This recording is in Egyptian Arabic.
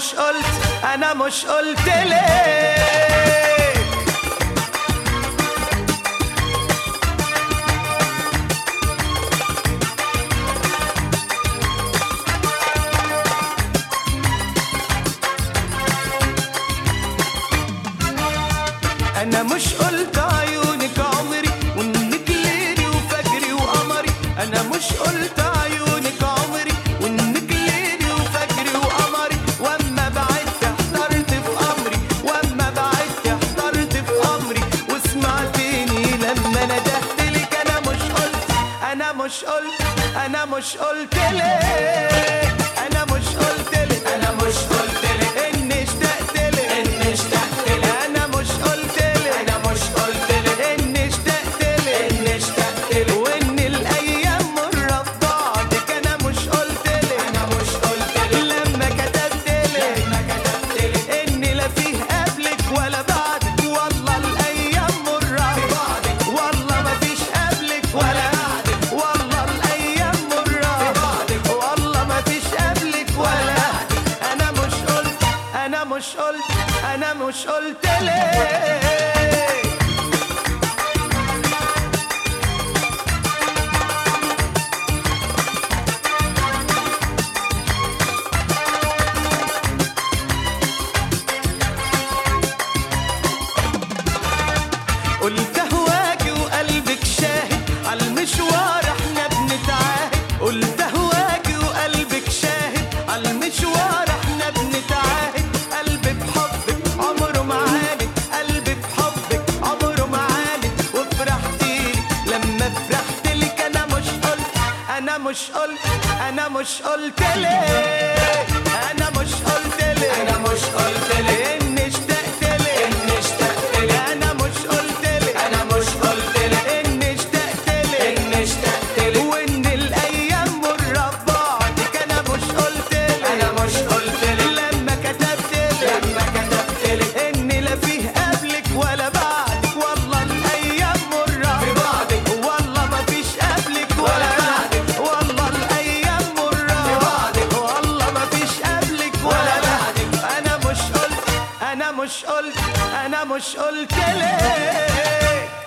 مش قلت انا مش قلت ليه انا مش قلت عيونك عمري وانك ليلي وفجري وقمري انا مش قلت عيونك عمري وانك ليلي وفجري وقمري واما بعدت احترت في امري واما بعدت احترت في امري وسمعتني لما ندهت لك انا مش قلت انا مش قلت انا مش قلت لك انا مش قلت لك انا مش قلت لك اني اشتقت لك اني اشتقت لك انا مش قلت لك انا مش قلت لك اني اشتقت لك اني اشتقت لك وان الايام مره في بعدك انا مش قلت لك انا مش قلت لك لما كتبت لك لما كتبت لك اني لا فيه قبلك ولا بعدك والله الايام مره في بعدك والله ما فيش قبلك ولا بعدك والله الايام مره في بعدك والله ما فيش قبلك ولا انا مش قلت انا مش قلت انا مش قلت ليه قلت هواكي وقلبك شاهد عالمشوار احنا بنتعاهد قلت هواكي وقلبك شاهد عالمشوار احنا بنتعاهد قلبي بحبك عمره ما عاند قلبي بحبك عمره ما عاند وفرحتيلي لما فرحت لك انا مش قلت انا مش قلت انا مش قلت ليه انا مش قلت ليه انا مش قلت لك اني اشتقت لك اني اشتقت لك انا مش قلت لك انا مش قلت لك اني اشتقت لك اني اشتقت لك وان الايام مره في بعدك انا مش قلت لك انا مش قلت لك لما كتبت لك لما كتبت لك اني لا فيه قبلك ولا بعدك والله الايام مره في بعدك والله ما فيش قبلك ولا ولا بعدك بعدك. والله الايام مره في بعدك. والله ما فيش قبلك ولا ولا بعدك بعدك. انا مش قلت انا مش قلت انا مش قلت لك